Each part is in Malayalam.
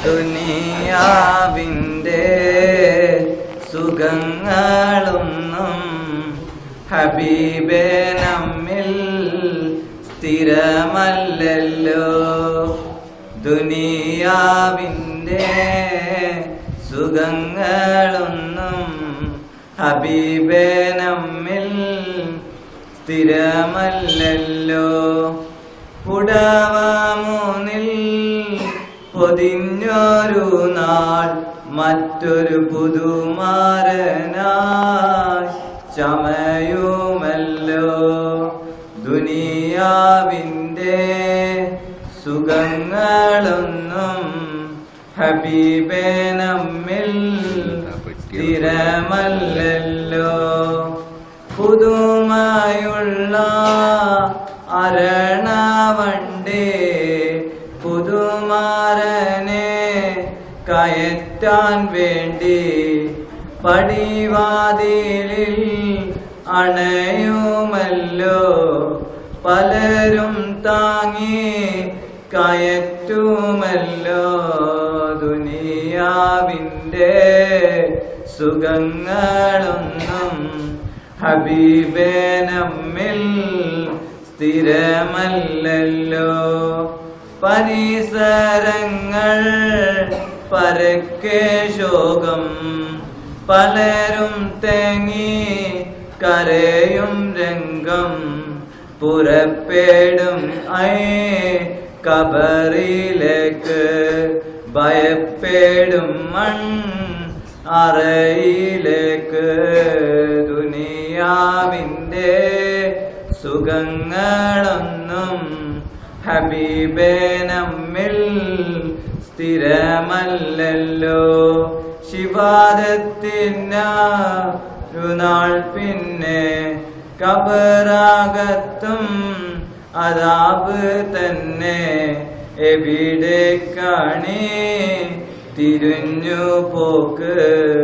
ദുനിയാവിൻ്റെ സുഖങ്ങളൊന്നും ഹബീബെ നമ്മിൽ സ്ഥിരമല്ലല്ലോ ദുനിയാവിൻ്റെ സുഖങ്ങളൊന്നും ഹബീബെ നമ്മിൽ സ്ഥിരമല്ലല്ലോ പുടവ മൂന്നിൽ പൊതിഞ്ഞൊരു നാൾ മറ്റൊരു പുതുമാരനായി ചമയുമല്ലോ ദുനിയാവിൻ്റെ സുഖങ്ങളൊന്നും ഹബീബെ നമ്മിൽ സ്ഥിരമല്ലല്ലോ പുതുമായുള്ള അരണവണ്ടേ പുതുമാരനെ കയറ്റാൻ വേണ്ടി പടിവാതിലിൽ അണയുമല്ലോ പലരും താങ്ങി കയറ്റുമല്ലോ ദുനിയാവിൻ്റെ സുഖങ്ങളൊന്നും ഹബീബെ നമ്മിൽ സ്ഥിരമല്ലല്ലോ പരിസരങ്ങൾ പരക്കെ ശോകം പലരും തേങ്ങി കരയും രംഗം പുറപ്പെടും ഐ കബറിലേക്ക് ഭയപ്പെടും മൺ അറയിലേക്ക് ദുനിയാവിൻ്റെ സുഖങ്ങളൊന്നും ഹബീബെ നമ്മിൽ സ്ഥിരമല്ലല്ലോ ശിവാദത്തിനു നാൾ പിന്നെ കബറാകത്തും അതാബ് തന്നെ എവിടെ കാണി തിരിഞ്ഞു പോക്ക്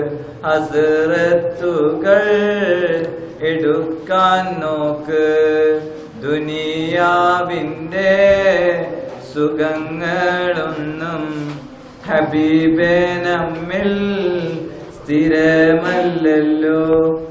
ഹസറത്തുകൾ എടുക്കാൻ നോക്ക് ദുനിയാവിൻ്റെ സുഖങ്ങളൊന്നും ഹബീബെ നമ്മിൽ സ്ഥിരമല്ലല്ലോ